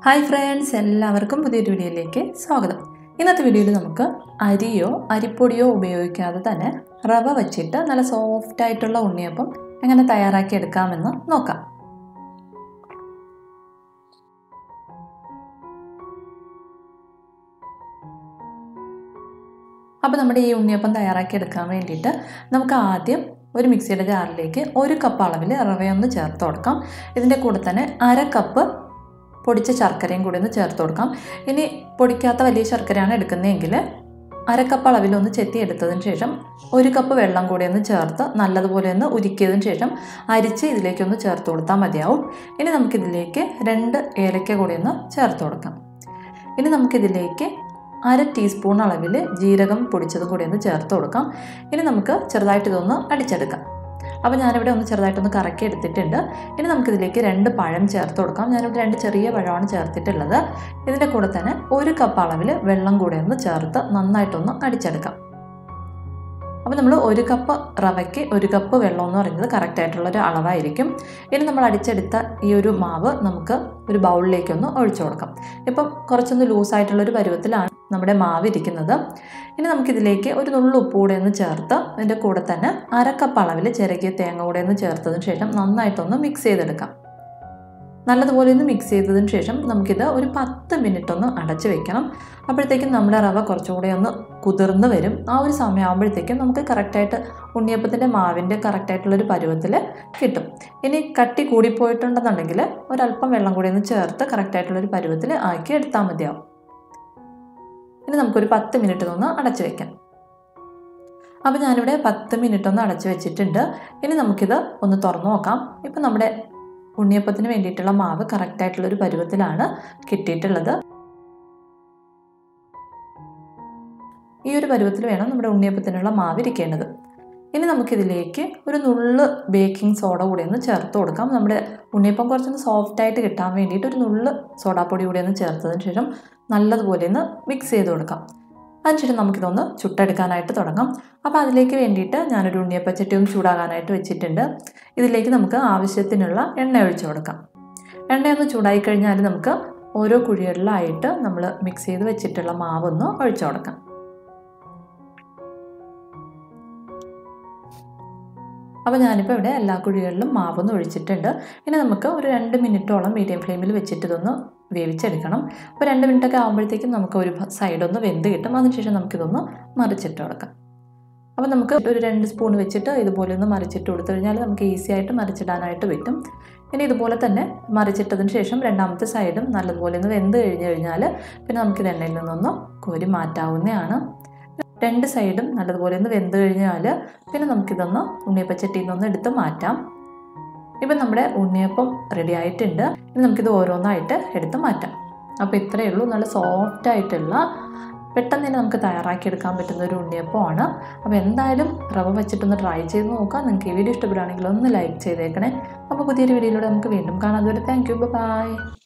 hi friends എല്ലാവർക്കും പുതിയൊരു വീഡിയോയിലേക്ക് സ്വാഗതം ഇന്നത്തെ വീഡിയോയിൽ നമുക്ക് അരിയോ അരിപ്പൊടിയോ ഉപയോഗിക്കാതെ തന്നെ റവ വച്ചിട്ട് നല്ല സോഫ്റ്റ് ആയിട്ടുള്ള ഉണ്ണിയപ്പം എങ്ങനെ തയ്യാറാക്കി എടുക്കാമെന്ന് നോക്കാം അപ്പോൾ നമ്മുടെ ഈ ഉണ്ണിയപ്പം തയ്യാറാക്കി എടുക്കാൻ വേണ്ടിയിട്ട് നമുക്ക് ആദ്യം ഒരു മിക്സിയുടെ ജാറിലേക്ക് ഒരു കപ്പ് അളവിൽ റവയൊന്ന് ചേർത്ത് കൊടുക്കാം ഇതിൻ്റെ കൂടെ തന്നെ അര കപ്പ് പൊടിച്ച ശർക്കരയും കൂടി ഒന്ന് ചേർത്ത് കൊടുക്കാം ഇനി പൊടിക്കാത്ത വലിയ ശർക്കരയാണ് എടുക്കുന്നതെങ്കിൽ അര കപ്പ് അളവിലൊന്ന് ചെത്തി എടുത്തതിന് ശേഷം ഒരു കപ്പ് വെള്ളം കൂടി ഒന്ന് ചേർത്ത് നല്ലതുപോലെ ഒന്ന് ഉരുക്കിയതിന് ശേഷം അരിച്ച് ഇതിലേക്കൊന്ന് ചേർത്ത് കൊടുത്താൽ മതിയാവും ഇനി നമുക്കിതിലേക്ക് രണ്ട് ഏലക്ക കൂടി ഒന്ന് ചേർത്ത് കൊടുക്കാം ഇനി നമുക്കിതിലേക്ക് അര ടീസ്പൂൺ അളവിൽ ജീരകം പൊടിച്ചതും കൂടി ഒന്ന് ചേർത്ത് കൊടുക്കാം ഇനി നമുക്ക് ചെറുതായിട്ട് ഇതൊന്ന് അടിച്ചെടുക്കാം അപ്പോൾ ഞാനിവിടെ ഒന്ന് ചെറുതായിട്ടൊന്ന് കറക്കി എടുത്തിട്ടുണ്ട് ഇനി നമുക്കിതിലേക്ക് രണ്ട് പഴം ചേർത്ത് കൊടുക്കാം ഞാനിവിടെ രണ്ട് ചെറിയ പഴമാണ് ചേർത്തിട്ടുള്ളത് ഇതിൻ്റെ കൂടെ തന്നെ ഒരു കപ്പ് അളവിൽ വെള്ളം കൂടെ ഒന്ന് ചേർത്ത് നന്നായിട്ടൊന്ന് അടിച്ചെടുക്കാം അപ്പോൾ നമ്മൾ ഒരു കപ്പ് റവയ്ക്ക് ഒരു കപ്പ് വെള്ളം എന്ന് പറയുന്നത് കറക്റ്റായിട്ടുള്ളൊരു അളവായിരിക്കും ഇനി നമ്മൾ അടിച്ചെടുത്ത ഈ ഒരു മാവ് നമുക്ക് ഒരു ബൗളിലേക്കൊന്ന് ഒഴിച്ചു കൊടുക്കാം ഇപ്പം കുറച്ചൊന്ന് ലൂസായിട്ടുള്ളൊരു പരുവത്തിലാണ് നമ്മുടെ മാവ് ഇരിക്കുന്നത് ഇനി നമുക്കിതിലേക്ക് ഒരു നുള്ളു ഉപ്പ് കൂടെ ഒന്ന് ചേർത്ത് അതിൻ്റെ കൂടെ തന്നെ അരക്കപ്പ് അളവിൽ ചിരകിയ തേങ്ങ കൂടെ ഒന്ന് ചേർത്തതിന് ശേഷം നന്നായിട്ടൊന്ന് മിക്സ് ചെയ്തെടുക്കാം നല്ലതുപോലെ ഒന്ന് മിക്സ് ചെയ്തതിന് ശേഷം നമുക്കിത് ഒരു പത്ത് മിനിറ്റ് ഒന്ന് അടച്ചു വെക്കണം അപ്പോഴത്തേക്കും നമ്മുടെ റവ കുറച്ചുകൂടെ ഒന്ന് കുതിർന്ന് വരും ആ ഒരു സമയമാകുമ്പോഴത്തേക്കും നമുക്ക് കറക്റ്റായിട്ട് ഉണ്ണിയപ്പത്തിൻ്റെ മാവിൻ്റെ കറക്റ്റായിട്ടുള്ളൊരു പരുവത്തിൽ കിട്ടും ഇനി കട്ടി കൂടിപ്പോയിട്ടുണ്ടെന്നുണ്ടെങ്കിൽ ഒരല്പം വെള്ളം കൂടി ഒന്ന് ചേർത്ത് കറക്റ്റായിട്ടുള്ളൊരു പരുവത്തിൽ ആക്കി എടുത്താൽ മതിയാവും ഇനി നമുക്കൊരു പത്ത് മിനിറ്റ് ഒന്ന് അടച്ചു വെക്കാം അപ്പോൾ ഞാനിവിടെ പത്ത് മിനിറ്റ് ഒന്ന് അടച്ചു വെച്ചിട്ടുണ്ട് ഇനി നമുക്കിത് ഒന്ന് തുറന്നു നോക്കാം ഇപ്പം നമ്മുടെ ഉണ്ണിയപ്പത്തിന് വേണ്ടിയിട്ടുള്ള മാവ് കറക്റ്റായിട്ടുള്ളൊരു പരുവത്തിലാണ് കിട്ടിയിട്ടുള്ളത് ഈ ഒരു പരുവത്തിൽ വേണം നമ്മുടെ ഉണ്ണിയപ്പത്തിനുള്ള മാവ് ഇരിക്കേണ്ടത് ഇനി നമുക്കിതിലേക്ക് ഒരു നുള്ള് ബേക്കിംഗ് സോഡ കൂടി ഒന്ന് ചേർത്ത് കൊടുക്കാം നമ്മുടെ ഉണ്ണിയപ്പം കുറച്ചൊന്ന് സോഫ്റ്റായിട്ട് കിട്ടാൻ വേണ്ടിയിട്ട് ഒരു നുള്ള് സോഡാപ്പൊടി കൂടി ഒന്ന് ചേർത്തതിന് ശേഷം നല്ലതുപോലെ ഒന്ന് മിക്സ് ചെയ്ത് കൊടുക്കാം അതിനുശേഷം നമുക്കിതൊന്ന് ചുട്ടെടുക്കാനായിട്ട് തുടങ്ങാം അപ്പോൾ അതിലേക്ക് വേണ്ടിയിട്ട് ഞാനൊരു ഉണ്ണിയപ്പച്ചട്ടി ഒന്ന് ചൂടാകാനായിട്ട് വെച്ചിട്ടുണ്ട് ഇതിലേക്ക് നമുക്ക് ആവശ്യത്തിനുള്ള എണ്ണ ഒഴിച്ചു കൊടുക്കാം എണ്ണയൊന്ന് ചൂടായി കഴിഞ്ഞാൽ നമുക്ക് ഓരോ കുഴികളിലായിട്ട് നമ്മൾ മിക്സ് ചെയ്ത് വെച്ചിട്ടുള്ള മാവൊന്ന് ഒഴിച്ചു കൊടുക്കാം അപ്പോൾ ഞാനിപ്പോൾ ഇവിടെ എല്ലാ കുഴികളിലും മാവൊന്ന് ഒഴിച്ചിട്ടുണ്ട് ഇനി നമുക്ക് ഒരു രണ്ട് മിനിറ്റോളം മീഡിയം ഫ്ലെയിമിൽ വെച്ചിട്ട് ഇതൊന്ന് വേവിച്ചെടുക്കണം അപ്പോൾ രണ്ട് മിനിറ്റൊക്കെ ആകുമ്പോഴത്തേക്കും നമുക്ക് ഒരു സൈഡൊന്ന് വെന്ത് കിട്ടും അതിനുശേഷം നമുക്കിതൊന്ന് മറിച്ചിട്ട് കൊടുക്കാം അപ്പോൾ നമുക്ക് ഒരു രണ്ട് സ്പൂൺ വെച്ചിട്ട് ഇതുപോലെ ഒന്ന് മറിച്ചിട്ട് കൊടുത്തു കഴിഞ്ഞാൽ നമുക്ക് ഈസി ആയിട്ട് മറിച്ചിടാനായിട്ട് പറ്റും ഇനി ഇതുപോലെ തന്നെ മറിച്ചിട്ടതിന് ശേഷം രണ്ടാമത്തെ സൈഡും നല്ലതുപോലെ ഒന്ന് വെന്ത് കഴിഞ്ഞ് കഴിഞ്ഞാൽ പിന്നെ നമുക്കിത് എണ്ണയിൽ നിന്നൊന്ന് കോരി മാറ്റാവുന്നതാണ് രണ്ട് സൈഡും നല്ലതുപോലെ ഒന്ന് വെന്ത് കഴിഞ്ഞാൽ പിന്നെ നമുക്കിതൊന്ന് ഉണ്ണിയപ്പച്ചട്ടിയിൽ നിന്നൊന്ന് എടുത്ത് മാറ്റാം ഇപ്പം നമ്മുടെ ഉണ്ണിയപ്പം റെഡി ആയിട്ടുണ്ട് ഇനി നമുക്കിത് ഓരോന്നായിട്ട് എടുത്ത് മാറ്റാം അപ്പോൾ ഇത്രയേ ഉള്ളൂ നല്ല സോഫ്റ്റ് ആയിട്ടുള്ള പെട്ടെന്ന് തന്നെ നമുക്ക് തയ്യാറാക്കിയെടുക്കാൻ പറ്റുന്ന ഒരു ഉണ്ണിയപ്പമാണ് അപ്പോൾ എന്തായാലും റവ വെച്ചിട്ടൊന്ന് ട്രൈ ചെയ്ത് നോക്കാം നിങ്ങൾക്ക് ഈ വീഡിയോ ഇഷ്ടപ്പെടുകയാണെങ്കിൽ ഒന്ന് ലൈക്ക് ചെയ്തേക്കണേ അപ്പോൾ പുതിയൊരു വീഡിയോയിലൂടെ നമുക്ക് വീണ്ടും കാണാം അതുവരെ താങ്ക് യു ബൈ